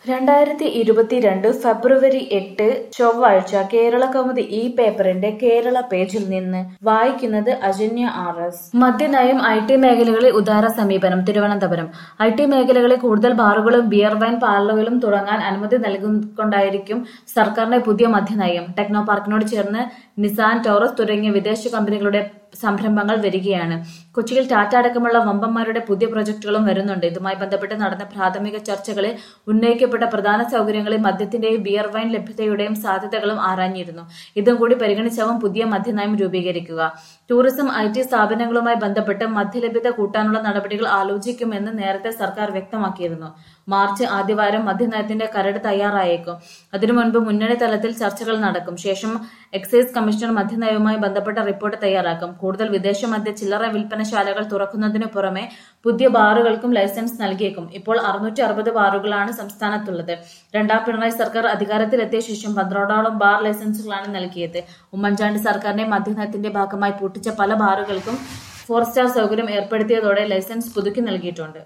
രണ്ടായിരത്തി ഇരുപത്തിരണ്ട് ഫെബ്രുവരി എട്ട് ചൊവ്വാഴ്ച കേരള കൗമുദി ഈ പേപ്പറിന്റെ കേരള പേജിൽ നിന്ന് വായിക്കുന്നത് അജന്യ ആർ എസ് മദ്യനയം ഐ ടി മേഖലകളിൽ ഉദാര സമീപനം തിരുവനന്തപുരം ഐ ടി മേഖലകളിൽ കൂടുതൽ ബാറുകളും ബിയർ വൈൻ പാർലറുകളും തുടങ്ങാൻ അനുമതി നൽകിക്കൊണ്ടായിരിക്കും സർക്കാരിന്റെ പുതിയ മദ്യനയം ടെക്നോ പാർക്കിനോട് ചേർന്ന് നിസാൻ ടോറസ് തുടങ്ങിയ വിദേശ കമ്പനികളുടെ സംരംഭങ്ങൾ വരികയാണ് കൊച്ചിയിൽ ടാറ്റ അടക്കമുള്ള വമ്പന്മാരുടെ പുതിയ പ്രൊജക്ടുകളും വരുന്നുണ്ട് ഇതുമായി ബന്ധപ്പെട്ട് നടന്ന പ്രാഥമിക ചർച്ചകളിൽ ഉന്നയിക്കപ്പെട്ട പ്രധാന സൗകര്യങ്ങളിൽ മദ്യത്തിന്റെയും ബിയർ വൈൻ ലഭ്യതയുടെയും സാധ്യതകളും ആരാഞ്ഞിരുന്നു ഇതും കൂടി പരിഗണിച്ചാവും പുതിയ മദ്യനയം രൂപീകരിക്കുക ടൂറിസം ഐ ടി സ്ഥാപനങ്ങളുമായി ബന്ധപ്പെട്ട് മദ്യലഭ്യത കൂട്ടാനുള്ള നടപടികൾ ആലോചിക്കുമെന്ന് നേരത്തെ സർക്കാർ വ്യക്തമാക്കിയിരുന്നു മാർച്ച് ആദ്യവാരം മദ്യനയത്തിന്റെ കരട് തയ്യാറായേക്കും അതിനു മുൻപ് മുന്നണി തലത്തിൽ ചർച്ചകൾ നടക്കും ശേഷം എക്സൈസ് കമ്മീഷണർ മദ്യനയവുമായി ബന്ധപ്പെട്ട റിപ്പോർട്ട് തയ്യാറാക്കും കൂടുതൽ വിദേശ മദ്യ ചില്ലറ വിൽപ്പനശാലകൾ തുറക്കുന്നതിനു പുറമെ പുതിയ ബാറുകൾക്കും ലൈസൻസ് നൽകിയേക്കും ഇപ്പോൾ അറുന്നൂറ്റി അറുപത് ബാറുകളാണ് സംസ്ഥാനത്തുള്ളത് രണ്ടാം പിണറായി സർക്കാർ അധികാരത്തിലെത്തിയ ശേഷം പന്ത്രണ്ടോളം ബാർ ലൈസൻസുകളാണ് നൽകിയത് ഉമ്മൻചാണ്ടി സർക്കാരിന്റെ മദ്യനയത്തിന്റെ ഭാഗമായി പൂട്ടിച്ച പല ബാറുകൾക്കും ഫോർ സ്റ്റാർ സൗകര്യം ഏർപ്പെടുത്തിയതോടെ ലൈസൻസ് പുതുക്കി നൽകിയിട്ടുണ്ട്